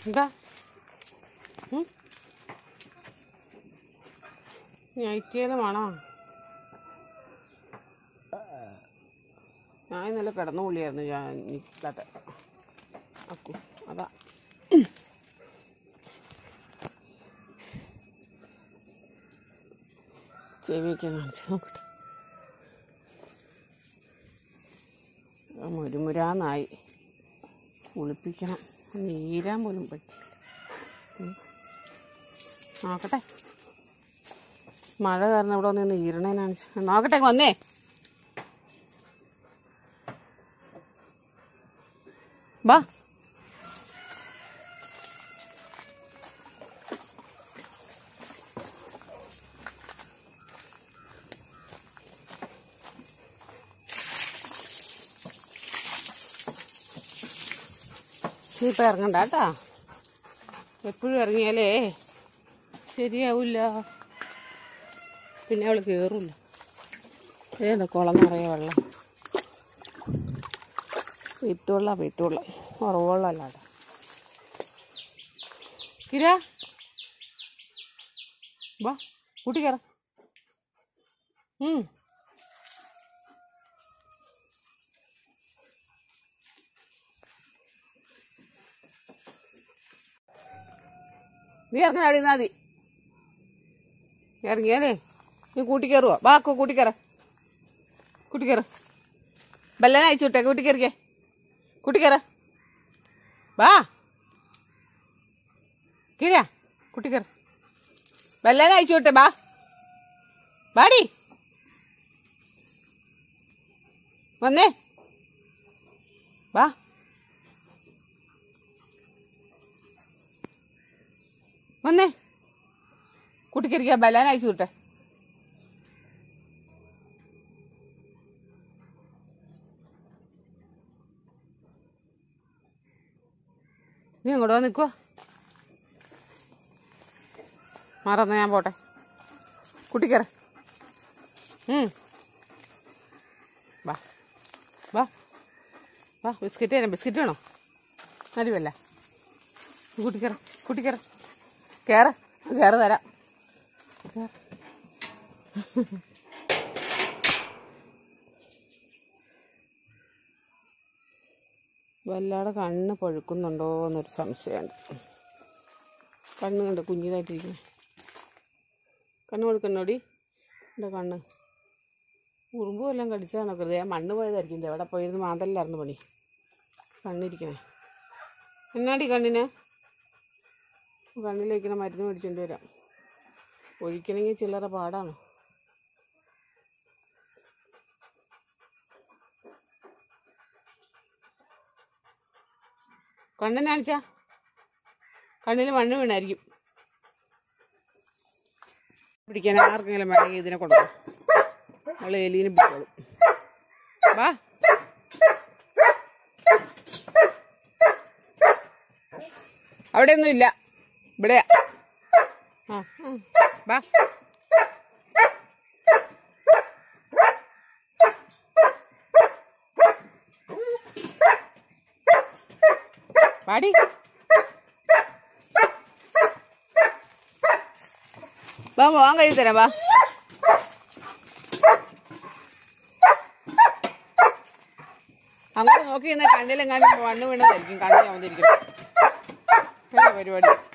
എന്താ നൈറ്റിയിലെ മണോ ഞാൻ ഇന്നലെ കിടന്നു പുള്ളിയായിരുന്നു ഞാൻ നിൽക്കാത്ത അക്കു അതാ ചെവിയൊക്കെ കാണിച്ചു നോക്കട്ടെ ആ മുരുമുരാന്നായി കുളിപ്പിക്കണം നീരാൻ പോലും പറ്റില്ല ഉം. നോക്കട്ടെ മഴ കാരണം ഇവിടെ വന്ന് നീരണേനാണ് നോക്കട്ടെ ഇങ്ങ് വന്നേ വാ നീ ഇപ്പം ഇറങ്ങണ്ട കേട്ടാ എപ്പോഴും ഇറങ്ങിയാലേ ശരിയാവില്ല പിന്നെ അവൾ കയറില്ല ഏതാ കുളം നിറയെ വെള്ളം വീട്ടുവെള്ളം വീട്ടുവെള്ളം ഉറവുവെള്ളം അല്ലാതെ കിര വാ കൂട്ടി കയറ നീ ഇറങ്ങണ അവിടെ നിന്നാ മതി ഇറങ്ങിയാലേ നീ കൂട്ടിക്കയറുവോ വാ അക്കോ കൂട്ടിക്കയറ കൂട്ടിക്കയറ ബല്ലനെ അയച്ചു വിട്ടേ കൂട്ടിക്കയറിക്കേ കൂട്ടിക്കയറ വാ കിരിയാ കൂട്ടിക്കയറ ബല്ലനെ അയച്ചു വിട്ടെ ബാ ബാടി വന്നേ വാ വന്നേ കൂട്ടിക്കരിക്ക ബലാൻ അയച്ചു വിട്ടെ നീ ഇങ്ങോട്ട് വന്ന് നിൽക്കുക മറന്ന് ഞാൻ പോട്ടെ കുട്ടിക്കറ വാ വാ വാ ബിസ്ക്കറ്റ് തരാം ബിസ്ക്കറ്റ് വേണോ നടിവല്ല കുട്ടിക്കറ കുട്ടിക്കറ കേറ കേറ തരാം കേറ്. വല്ലാതെ കണ്ണ് പഴുക്കുന്നുണ്ടോ എന്നൊരു സംശയമുണ്ട് കണ്ണ് കണ്ട് കുഞ്ഞിതായിട്ടിരിക്കണേ കണ്ണ് കൊടുക്കണോടി എൻ്റെ കണ്ണ് ഉറുമ്പും എല്ലാം കടിച്ചാണോ കരുതി ഞാൻ മണ്ണ് പോയതായിരിക്കും എവിടെ പോയിരുന്ന് മാന്തല്ലായിരുന്നു പണി കണ്ണിരിക്കണേ എന്നാടി കണ്ണിന് കണ്ണിൽ വയ്ക്കണ മരുന്ന് മേടിച്ചോണ്ട് വരാം ഒഴിക്കണമെങ്കിൽ ചില്ലറ പാടാണ് കണ്ണിന് കാണിച്ചാ കണ്ണിൽ മണ്ണ് വീണായിരിക്കും പിടിക്കാൻ ആർക്കെങ്കിലും വേണമെങ്കിൽ ഇതിനെ കൊടുക്കും അവള് എലീനെ പിടിച്ചോളും വാ അവിടെ ഒന്നും ഇല്ല ഇവിടെയാ ആ ആ. വാ പാടി വാ പോവാൻ കഴിയും തരാം വാ അങ്ങോട്ട് നോക്കി നിന്ന കണ്ണിലെങ്ങാനും മണ്ണ് വീണതായിരിക്കും കണ്ണിൽ വന്നിരിക്കും പരിപാടി